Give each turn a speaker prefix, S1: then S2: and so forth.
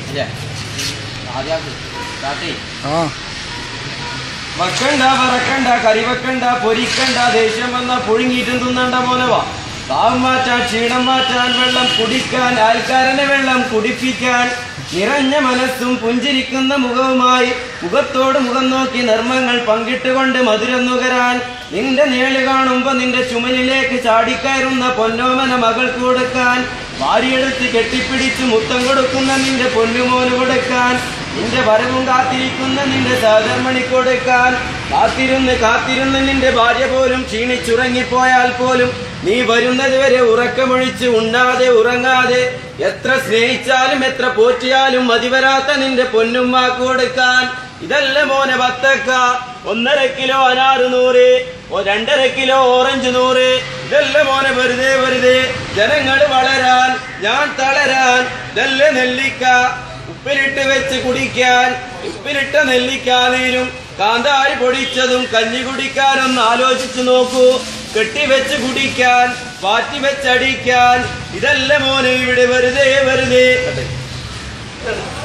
S1: ഇല്ലേ ആദ്യം സ്റ്റാർട്ട് ചെയ്യും
S2: ആ
S1: വക്കണ്ട വറക്കണ്ട കറി വെക്കണ്ട പൊരിക്കണ്ട ദേഷ്യം വന്ന പുഴുങ്ങിയിട്ടും തിന്നണ്ട മോനവാ താവ് മാറ്റാൻ ക്ഷീണം മാറ്റാൻ വെള്ളം കുടിക്കാൻ ആൾക്കാരനെ വെള്ളം കുടിപ്പിക്കാൻ നിറഞ്ഞ മനസ്സും പുഞ്ചിരിക്കുന്ന മുഖവുമായി മുഖത്തോട് മുഖം നോക്കി നർമ്മങ്ങൾ പങ്കിട്ടുകൊണ്ട് മധുരം നുകരാൻ നിന്റെ നേള് കാണുമ്പോ നിന്റെ ചുമലിലേക്ക് ചാടിക്കയറുന്ന പൊന്നോമന മകൾക്ക് കൊടുക്കാൻ വാരിയെടുത്ത് കെട്ടിപ്പിടിച്ച് മുത്തം കൊടുക്കുന്ന നിന്റെ പൊന്നുമോന് കൊടുക്കാൻ നിന്റെ വരവും കാത്തിരിക്കുന്ന നിന്റെ സഹധർമ്മണി കൊടുക്കാൻ കാത്തിരുന്ന് കാത്തിരുന്ന് നിന്റെ ഭാര്യ പോലും ക്ഷീണിച്ചുറങ്ങിപ്പോയാൽ പോലും നീ വരുന്നത് വരെ ഉറക്കമൊഴിച്ച് ഉണ്ണാതെ ഉറങ്ങാതെ എത്ര സ്നേഹിച്ചാലും എത്ര പോറ്റിയാലും മതിവരാത്ത നിന്റെ പൊന്നുമ്മാക്ക് കൊടുക്കാൻ ഇതല്ല മോനെ ബത്തക്ക ഒന്നര കിലോ അനാറ് നൂറ് ഓ രണ്ടര കിലോ ഓറഞ്ച് നൂറ് ഇതല്ല മോനെ വെറുതെ വെറുതെ ജനങ്ങൾ വളരാൻ ഞാൻ തളരാൻ ഇതല്ല നെല്ലിക്ക ഉപ്പിലിട്ട് വെച്ച് കുടിക്കാൻ ഉപ്പിലിട്ട നെല്ലിക്കാനീരും കാന്താരി പൊടിച്ചതും കഞ്ഞി കുടിക്കാനൊന്ന് ആലോചിച്ചു നോക്കൂ കെട്ടിവെച്ച് കുടിക്കാൻ പാറ്റി വെച്ചടിക്കാൻ ഇതല്ല മോനെ ഇവിടെ വെറുതെ വെറുതെ